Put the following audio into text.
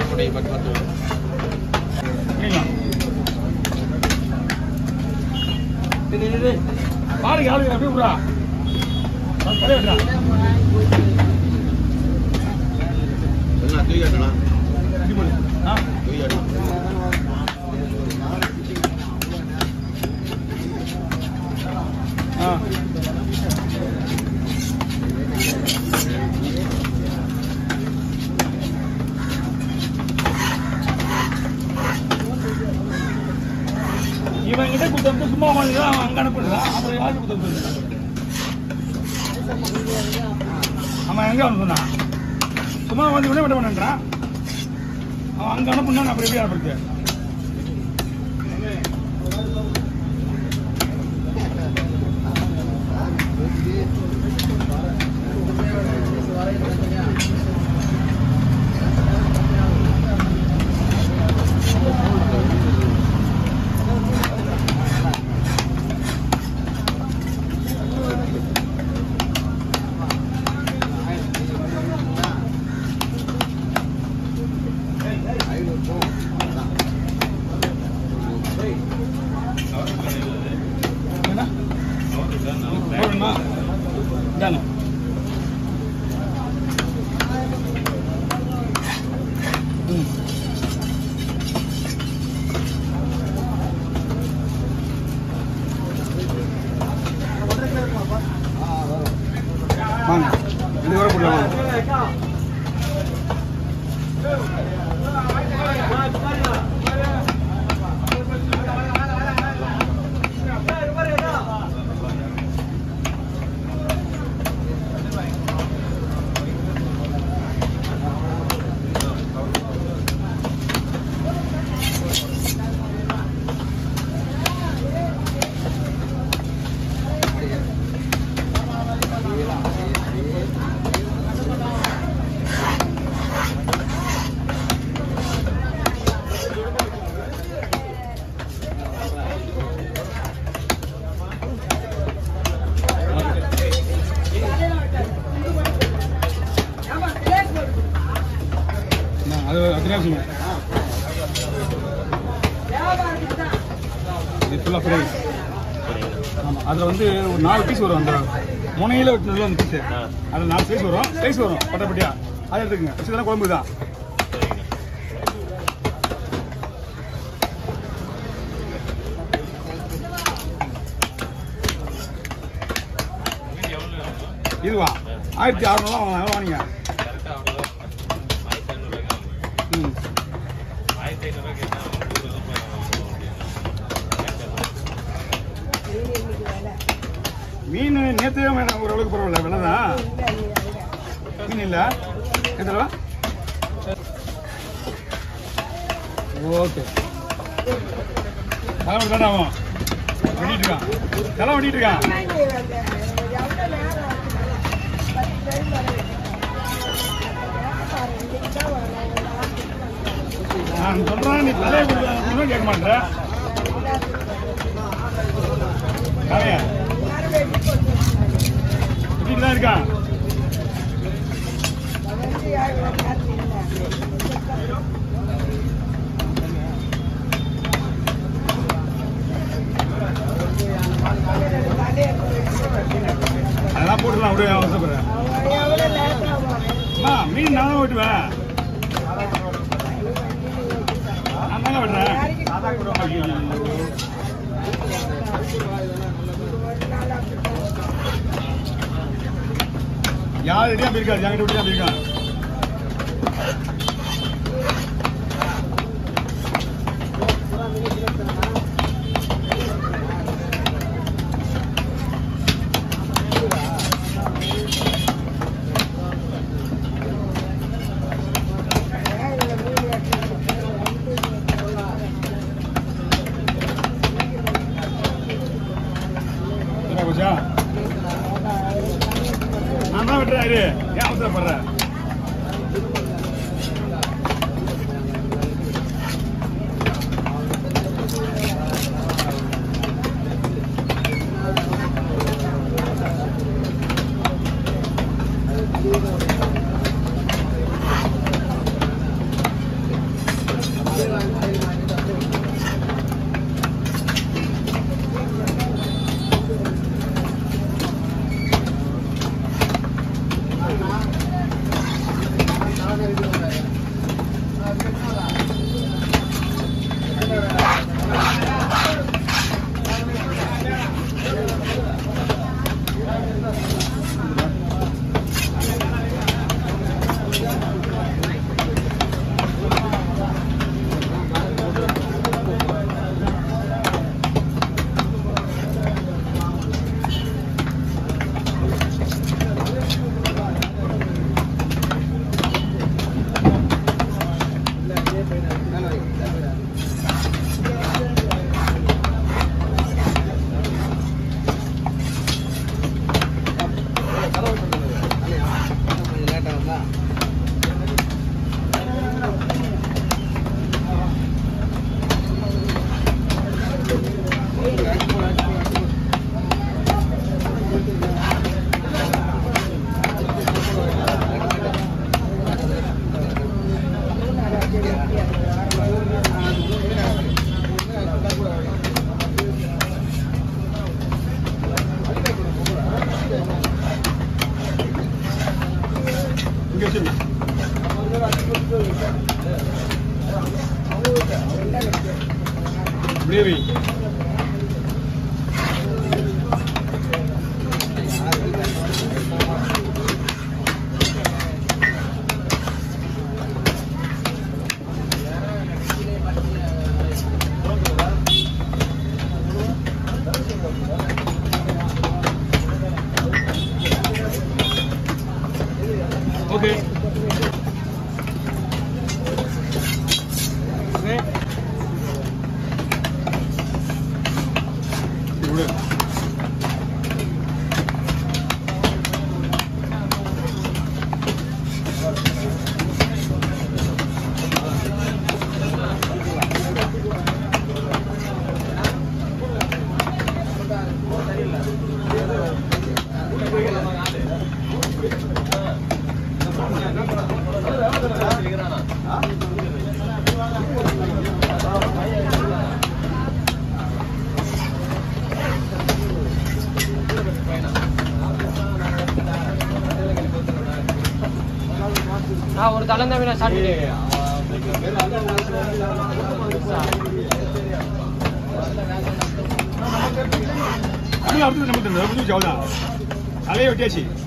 அப்படியே பத்து பத்து பாருங்க ஆளுங்க அப்படியே விடுறா வந்து தலையை வெட்டுறா என்ன தூக்கி கட்டலாம் இப்படி போடு. ஆ தூக்கி கட்டலாம் ஆ இவன் கிட்ட கொடுத்து சும்மா உட்காந்து அங்க அனுப்பிடுறான் அப்புறம் யாருக்கு கொடுத்து அவன் எங்க அனுப்புனான் சும்மா வந்து விட விட பண்ணான் அவன் அங்க அனுப்புனா அப்புறம் எப்படி அனுப்புறது என்ன போடணுமா இந்தாங்க ம் வாங்க இது வர போடலாம் நான் அது அதுதான் சொல்லுவேன் இது ஃபுல்லாக ஃப்ரை ஆமாம் அதில் வந்து ஒரு நாலு பீஸ் வரும் அந்த முனையில் வெட்டினதுல அந்த பீஸு அதில் நாலு பீஸ் வரும் சைஸ் வரும் பட்டப்பட்டியா அதை எடுத்துக்கங்க வச்சுதான் குழம்பு தான் இதுவா ஆயிரத்தி அறநூறுவா வாங்க வாங்கிங்க ம் மீன் நேற்று ஓரளவுக்கு பரவாயில்ல விலை தான் மீன் இல்லை எத்தனை ஓகே தலை வெட்டாடா அவன் வெட்டிட்டு இருக்கான் தலை வெட்டிட்டு இருக்கான் நான் சொல்றேன் நீ தலையை கொடுத்து கேட்க மாட்டேன் தலையா வெட்டிட்டு தான் இருக்கான் அதெல்லாம் போட்டுலாம் அப்படியே அவசரப்படுறேன் அம்மா மீன் நான் தான் வெட்டுவேன் நான் தாங்க வெட்டுறேன் ஐயோ. யார் ரெடியா போயிருக்காரு என்கிட்ட விட்டு தான் போயிருக்கான் என்ன போச்சா நான் தான் வெட்டுறேன் இரு ஏன் அவசரப்படுற அப்படியே வை ஓகே ஓகே விடு நான் ஒரு கலந்த மீனை சாப்பிட்டு அது அடுத்தது நம்ம முப்பத்தஞ்சு அவ்வளோதான் தலையை வெட்டியாச்சு